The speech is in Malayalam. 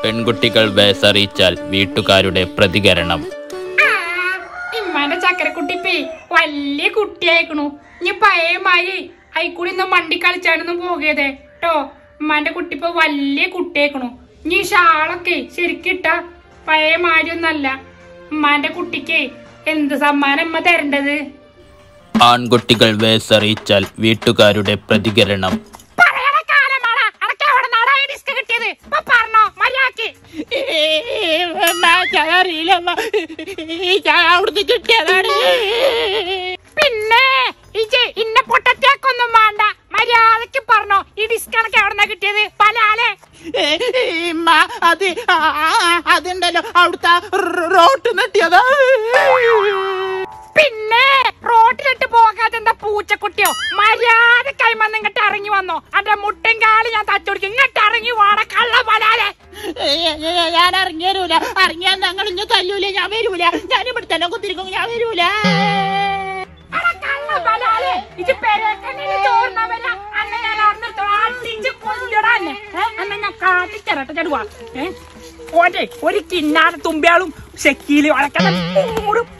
പെൺകുട്ടികൾ വേസറിയിച്ചാൽ വീട്ടുകാരുടെ പ്രതികരണം ആ, ഇമ്മാന്റെ ചക്കരക്കുട്ടിപ്പേ വലിയ കുട്ടിയായിക്കണു ഇനി പഴയ മാതിരി അയിക്കൂടി ഒന്നും വണ്ടി കളിച്ചാനൊന്നും പോകരുതേ ട്ടോ ഉമ്മാന്റെ കുട്ടി ഇപ്പൊ വലിയ കുട്ടിയായിക്കണു ഇനി ഈ ഷാളൊക്കെ ശരിക്കിട്ട പഴയ മാതിരി ഒന്നല്ല ഉമ്മാന്റെ കുട്ടിക്ക് എന്ത് സമ്മാനം ഉമ്മ തരേണ്ടത് ആൺകുട്ടികൾ വേസറിയിച്ചാൽ വീട്ടുകാരുടെ പ്രതികരണം പറയണ കാലമാണ് അനക്ക് എവിടെ നാടാ ഈ ഡിസ്ക് കിട്ടിയത് ഇപ്പൊ പറഞ്ഞോ മര്യാദക്ക് അവിടുന്ന് കിട്ടിയതാണ് പിന്നെ ഇജ് ഇന്ന പൊട്ടത്തേക്കൊന്നും വേണ്ട മര്യാദക്ക് പറഞ്ഞോ ഈ ഡിസ്ക് അനക്ക് എവിടെ കിട്ടിയത് പല ആളെ ഇമ്മ അത് ആ, ആ, അതുണ്ടല്ലോ അവിടുത്തെ റോട്ട് നെട്ടിയതാ പിന്നെ റോട്ടിലിട്ട് പോകാതെ എന്താ പൂച്ചക്കുട്ടിയോ മര്യാദ കൈമന്ന് ഇങ്ങോട്ട് ഇറങ്ങി വന്നോ അന്റെ മുട്ടും കാല് ഞാൻ തച്ചുടിക്കും ഇങ്ങോട്ട് ഇറങ്ങി വാട കള്ള പലാലെ ഞാൻ ഇറങ്ങി വരൂല ഇറങ്ങിയാൽ ഞങ്ങൾ ഇഞ്ഞ് തല്ലൂല ഞാൻ വരൂല ഞാൻ ഇവിടെ തന്നെ കുത്തിരിക്കും ഞാൻ വരൂല അട കള്ള പലാലെ ഇത് പെരക്കണ്ണിന് ചോറിനവല്ല അന്നെ ഞാൻ അറിഞ്ഞിട്ടോ അടിച്ച് കൊല്ലടാ അന്നെ ഏ? അന്നെ ഞാൻ കാട്ടിച്ചരട്ടെ ചടുവാ ഏ ഓന്റെ ഒരു കിന്നാര തുമ്പിയാളും ഷക്കീല് വളക്കണ മൂടും